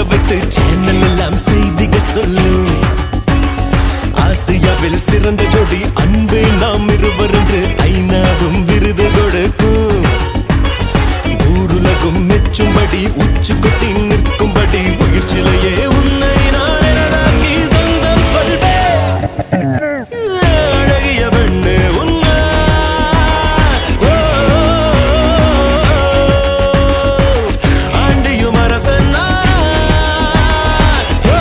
வைத்து சேனல் எல்லாம் செய்திகள் சொல்லும் ஆசியாவில் சிறந்த ஜோடி அன்பே நாம் இருவர் என்று ஐநாவும் விருது கொடுக்கும் ஊருலகும் மெச்சும்படி உச்சு கொட்டி நிற்கும்படி உயிர் சிலையே உன்னை நான் எனதாக்கி சொந்தம் கொள்வேன் அழகிய பெண்ணு உன்னை ஓ, ஆண்டியும் அரசன் நான். ஓ,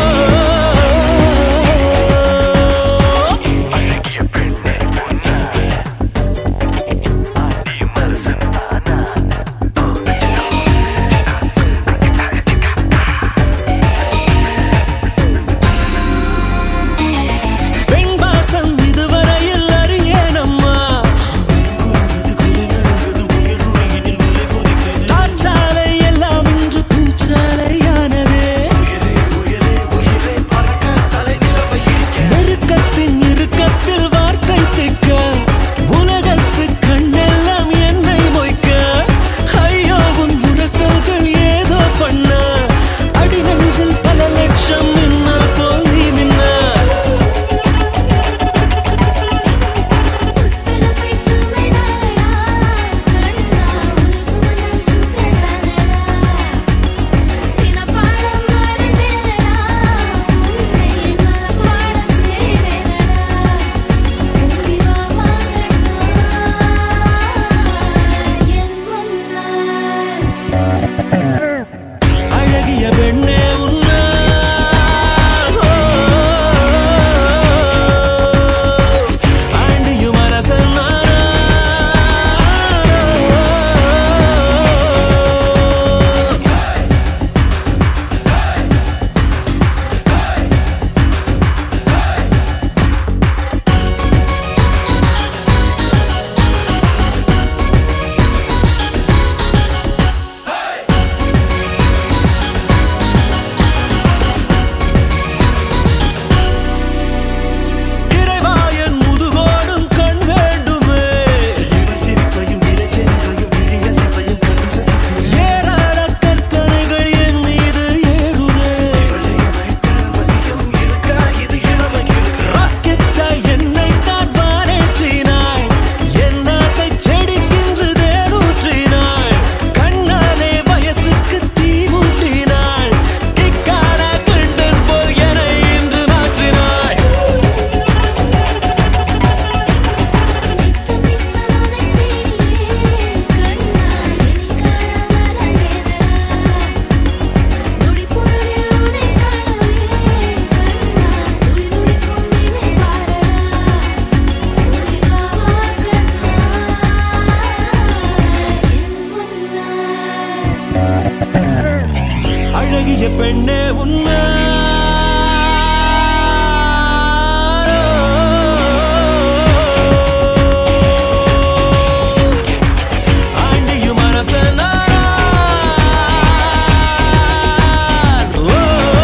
அழகிய பெண்ணே உன்னை ஆண்டியும் அரசன் தானா பெண் வாசம் இதுவரையில் அறியேனம்மா காற்றாலை எல்லாம் இன்று பூச்சாலையானதே நெருக்கத்தின் இறுக்கத்தில் வார்த்தை திக்க உலகத்து கண்ணெல்லாம் என்னை மொய்க்க ஐயோ உன் உரசல்கள் ஏதோ பண்ண அடி நெஞ்சில் பல லட்சம் மின்னல் போல் நீ மின்ன புத்தகப்பை சுமைதானடா கண்ணா ஒரு சுமந்த சுகதானடா தினப்பாடம் மறந்தேனடா உன்னை மனப்பாடம் செய்தேனடா ஓடி வா வா கண்ணா என் முன்னால் அழகிய பெண்ணே உன்னை ஆண்டியும் அரசன் நானா இறைவாயன் முதுகோடும் கண் வேண்டுமே ஏராள கற்பனைகள் என் மீது ஏறுதே ராக்கெட்டாய் என்னை தான் வானேற்றினாய் என் ஆசை செடிக்கின்று தேனூற்றினாய் கண்ணாலே வயசுக்கு தீ மூட்டினாய் கிக்கான கிண்டன் போல் என இன்று மாற்றினாய் நித்தம் நித்தம் உன்னை தேடியே கண்ணா இனி காண மறந்தேனடா நொடி பொழுதில் உன்னை காணவே கண்ணா துளி துளிக்கும் நினை பாரடா ஓடி வா வா கண்ணா என் முன்னால் அழகிய பெண்ணே உன்னை ஆண்டியும் அரசன் நான். ஓ,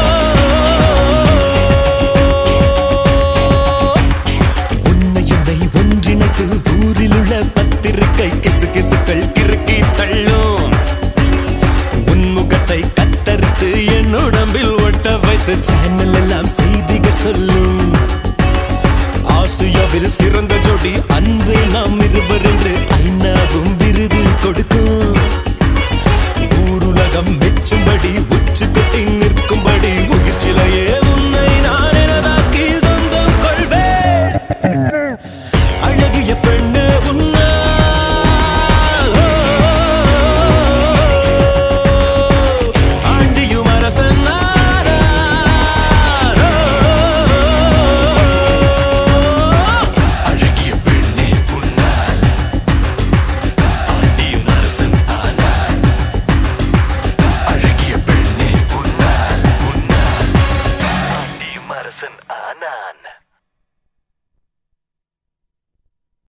உன்னை என்னை ஒன்றிணைத்து ஊரில் உள்ள பத்திரிகை கிசு கிசுக்கள் கிறுக்கி தள்ளும் உன் முகத்தை கத்தரித்து என் உடம்பில் ஒட்ட வைத்து சேனல் எல்லாம் செய்திகள் சொல்லும் ஆசியாவில் சிறந்த ஜோடி அன்பே நாம் இருவர் என்று ஐநாவும் விருது கொடுக்கும்